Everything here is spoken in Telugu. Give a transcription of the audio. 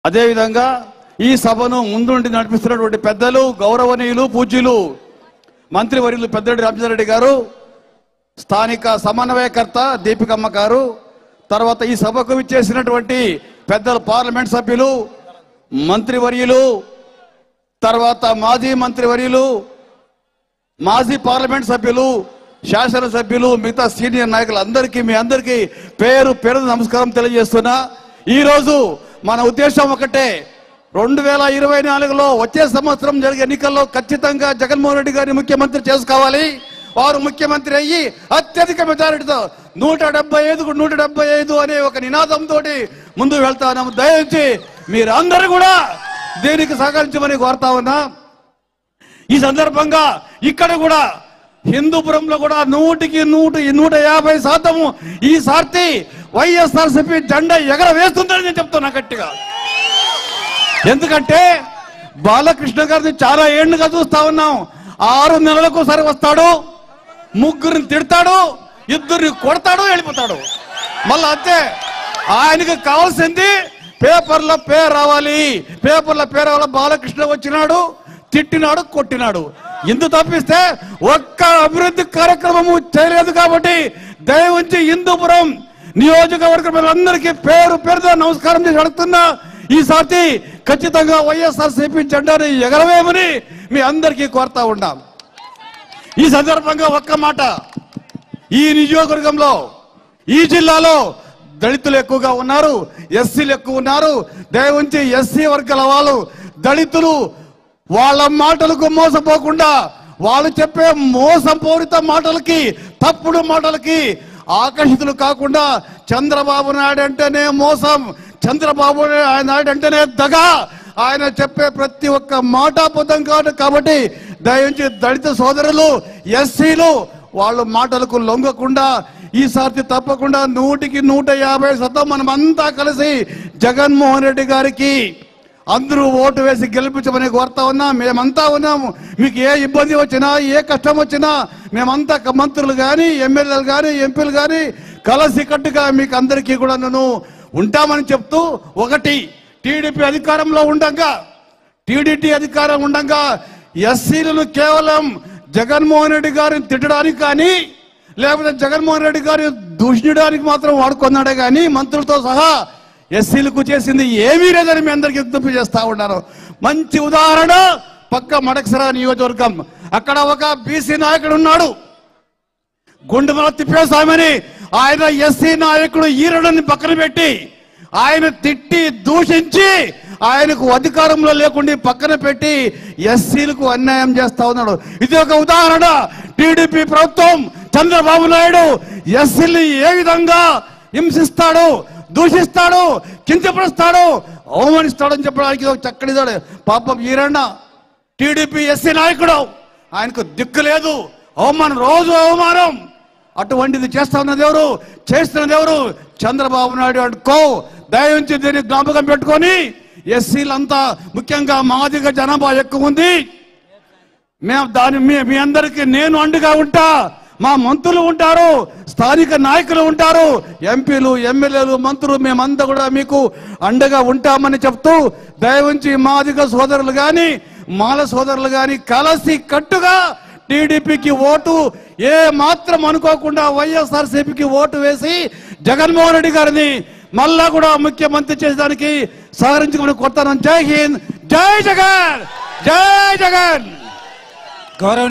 అదేవిధంగా ఈ సభను ముందుండి నడిపిస్తున్నటువంటి పెద్దలు గౌరవనీయులు పూజ్యులు మంత్రివర్యులు పెద్దరెడ్డి రామచంద్రరెడ్డి గారు స్థానిక సమన్వయకర్త దీపికమ్మ గారు తర్వాత ఈ సభకు విచ్చేసినటువంటి పెద్దలు పార్లమెంట్ సభ్యులు మంత్రివర్యులు తర్వాత మాజీ మంత్రివర్యులు మాజీ పార్లమెంట్ సభ్యులు శాసనసభ్యులు మిగతా సీనియర్ నాయకులు అందరికీ మీ అందరికీ పేరు పేరు నమస్కారం తెలియజేస్తున్నా ఈరోజు మన ఉద్దేశం ఒకటే రెండు వేల ఇరవై నాలుగులో వచ్చే సంవత్సరం జరిగే ఎన్నికల్లో ఖచ్చితంగా జగన్మోహన్ రెడ్డి గారిని ముఖ్యమంత్రి చేసుకోవాలి వారు ముఖ్యమంత్రి అయ్యి అత్యధిక మెజారిటీతో నూట డెబ్బై ఐదుకు నూట డెబ్బై ఐదు అనే ఒక నినాదంతో ముందు వెళ్తాను దయించి మీరందరూ కూడా దీనికి సహకరించమని కోరుతా ఉన్నా ఈ సందర్భంగా ఇక్కడ కూడా హిందూపురంలో కూడా నూటికి నూట నూట యాభై శాతము ఈ సార్తి వైఎస్ఆర్సీపీ జెండా ఎగర వేస్తుందని నేను చెప్తున్నా గట్టిగా ఎందుకంటే బాలకృష్ణ గారిని చాలా ఏళ్ళుగా చూస్తా ఉన్నాం ఆరు నెలలకు ఒకసారి వస్తాడు ముగ్గురిని తిడతాడు ఇద్దరిని కొడతాడు వెళ్ళిపోతాడు మళ్ళా అంతే ఆయనకి కావాల్సింది పేపర్ల పేరు రావాలి పేపర్ల పేరు రావాలి బాలకృష్ణ వచ్చినాడు తిట్టినాడు కొట్టినాడు ఇందు తప్పిస్తే ఒక్క అభివృద్ధి కార్యక్రమము చేయలేదు కాబట్టి దయవుంచి హిందూపురం నియోజకవర్గం అందరికీ పేరు పేరుతో నమస్కారం చేసి అడుగుతున్నా ఈసారి ఖచ్చితంగా వైఎస్ఆర్ సిపి జెండాని ఎగరవేమని మీ అందరికీ కోరుతా ఉన్నాం ఈ సందర్భంగా ఒక్క మాట ఈ నియోజకవర్గంలో ఈ జిల్లాలో దళితులు ఎక్కువగా ఉన్నారు ఎస్సీలు ఎక్కువ ఉన్నారు దయవుంచి ఎస్సీ వర్గాల వాళ్ళు దళితులు వాళ్ళ మాటలకు మోసపోకుండా వాళ్ళు చెప్పే మోసపూరిత మాటలకి తప్పుడు మాటలకి ఆకర్షితులు కాకుండా చంద్రబాబు నాయుడు అంటేనే మోసం చంద్రబాబు నాయుడు అంటేనే దగ ఆయన చెప్పే ప్రతి ఒక్క మాట అబద్ధం కాదు కాబట్టి దయించి దళిత సోదరులు ఎస్సీలు వాళ్ళ మాటలకు లొంగకుండా ఈసారి తప్పకుండా నూటికి నూట యాభై శాతం మనమంతా కలిసి జగన్మోహన్ రెడ్డి గారికి అందరూ ఓటు వేసి గెలిపించమని కోరుతా ఉన్నా మేమంతా ఉన్నాము మీకు ఏ ఇబ్బంది వచ్చినా ఏ కష్టం వచ్చినా మేమంతా క- మంత్రులు కానీ ఎమ్మెల్యేలు కానీ ఎంపీలు కానీ కలసి కట్టుగా మీకు అందరికీ కూడా నేను ఉంటామని చెప్తూ ఒకటి టీడీపీ అధికారంలో ఉండగా టీడీటీ అధికారం ఉండగా ఎస్సీలను కేవలం జగన్మోహన్ రెడ్డి గారిని తిట్టడానికి కానీ లేకపోతే జగన్మోహన్ రెడ్డి గారి దూషించడానికి మాత్రం వాడుకున్నాడే కానీ మంత్రులతో సహా ఎస్సీలకు చేసింది ఏమీ లేదని మీ అందరికీ విజ్ఞప్తి చేస్తా ఉన్నాను మంచి ఉదాహరణ పక్క మడకసర నియోజకవర్గం అక్కడ ఒక బీసీ నాయకుడు ఉన్నాడు గుండెమల తిప్పేస్వామిని ఆయన ఎస్సీ నాయకుడు ఈరడని పక్కన పెట్టి ఆయన తిట్టి దూషించి ఆయనకు అధికారంలో లేకుండా పక్కన పెట్టి ఎస్సీలకు అన్యాయం చేస్తా ఉన్నాడు ఇది ఒక ఉదాహరణ టీడీపీ ప్రభుత్వం చంద్రబాబు నాయుడు ఎస్సీని ఏ విధంగా హింసిస్తాడు దూషిస్తాడు కించపరుస్తాడు అవమానిస్తాడని చెప్పడానికి ఇది ఒక చక్కటి ఇదాడు. పాపం ఈరಣ್ణ టీడీపీ ఎస్సీ నాయకుడు ఆయనకు దిక్కు లేదు అవమానం రోజు అవమానం అటువంటిది చేస్తా ఉన్నది ఎవరు చేస్తున్నది ఎవరు చంద్రబాబు నాయుడు అనుకో దయించి దీన్ని జ్ఞాపకం పెట్టుకొని ఎస్సీలంతా ముఖ్యంగా మాదిగ జనాభా ఎక్కువ ఉంది మేము దాని మీ మీ అందరికీ నేను అండగా ఉంటా మా మంత్రులు ఉంటారు స్థానిక నాయకులు ఉంటారు ఎంపీలు ఎమ్మెల్యేలు మంత్రులు మేమంతా కూడా మీకు అండగా ఉంటామని చెప్తూ దయవుంచి మాదిగ సోదరులు గాని మాల సోదరులు గాని కలసి కట్టుగా టీడీపీకి ఓటు ఏ మాత్రం అనుకోకుండా వైఎస్ఆర్సీపీకి ఓటు వేసి జగన్మోహన్ రెడ్డి గారిని మళ్ళా కూడా ముఖ్యమంత్రి చేసేదానికి సహకరించుకుని కొడతాను జై హింద్ జై జగన్ జై జగన్ గౌరవ